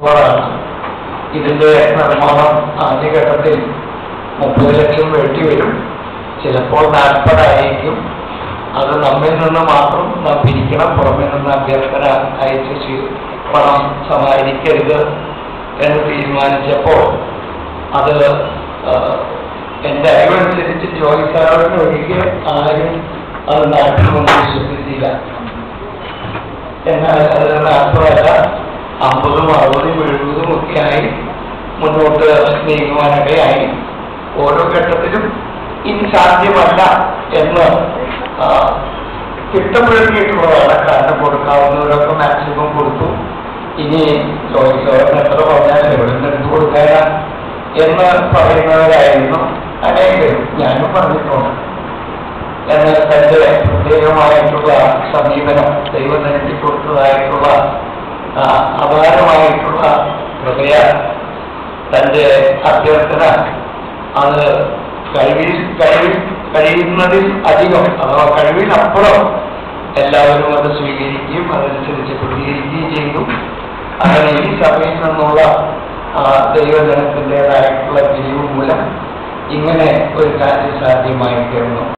ാണ് ഇതിന്റെ നിർമ്മാണം ആദ്യഘട്ടത്തിൽ മുപ്പത് ലക്ഷം വേണ്ടി വരും ചിലപ്പോൾ നാൽപ്പതായിരിക്കും അത് നമ്മിൽ നിന്ന് മാത്രം നാം പിരിക്കണം പുറമെ നിന്ന് അഭ്യർത്ഥന അയച്ച് ചെയ്ത് പണം സമാഹരിക്കരുത് എന്ന് തീരുമാനിച്ചപ്പോൾ അത് ആ, എൻ്റെ അറിവനുസരിച്ച് ജോലി സാറിന് ഒഴികെ ആരും അത് നാട്ടിൽ നിന്ന് വിശ്വസിച്ചില്ല എന്നാൽ അത് നാൽപ്പതല്ല അമ്പതും അറുപതും എഴുപതും ഒക്കെ ആയി മുന്നോട്ട് നീങ്ങുവാനിടയായി ഓരോ ഘട്ടത്തിലും ഇനി സാധ്യമല്ല എന്ന് ആ, തിട്ടപ്പെടുത്തിയിട്ടുള്ളതാണ് കാരണം കൊടുക്കാവുന്നവരൊക്കെ മാക്സിമം കൊടുത്തു ഇനി ചോദിച്ചവർക്ക് എത്ര പറഞ്ഞാൽ എവിടെ നിന്ന് എടുത്തു കൊടുക്കാനാ എന്ന് പറയുന്നവരായിരുന്നു അനേകരും ഞാനും പറഞ്ഞിട്ടുണ്ട് എന്നാൽ തന്റെ പ്രത്യേകമായിട്ടുള്ള സമീപനം ദൈവം നൽകി കൊടുത്തതായിട്ടുള്ള ആ, അപാരമായിട്ടുള്ള ഹൃദയ തന്റെ അഭ്യർത്ഥന അത് കഴിവിൽ കഴിവിൽ കഴിയുന്നതിൽ അധികം അഥവാ കഴിവിനപ്പുറം എല്ലാവരും അത് സ്വീകരിക്കുകയും അതനുസരിച്ച് പ്രതികരിക്കുകയും ചെയ്തു അങ്ങനെ ഈ സഭയിൽ നിന്നുള്ള ആ, ദൈവജനത്തിൻ്റെതായിട്ടുള്ള പിരിവ് മൂലം ഇങ്ങനെ ഒരു കാര്യം സാധ്യമായി തീർന്നു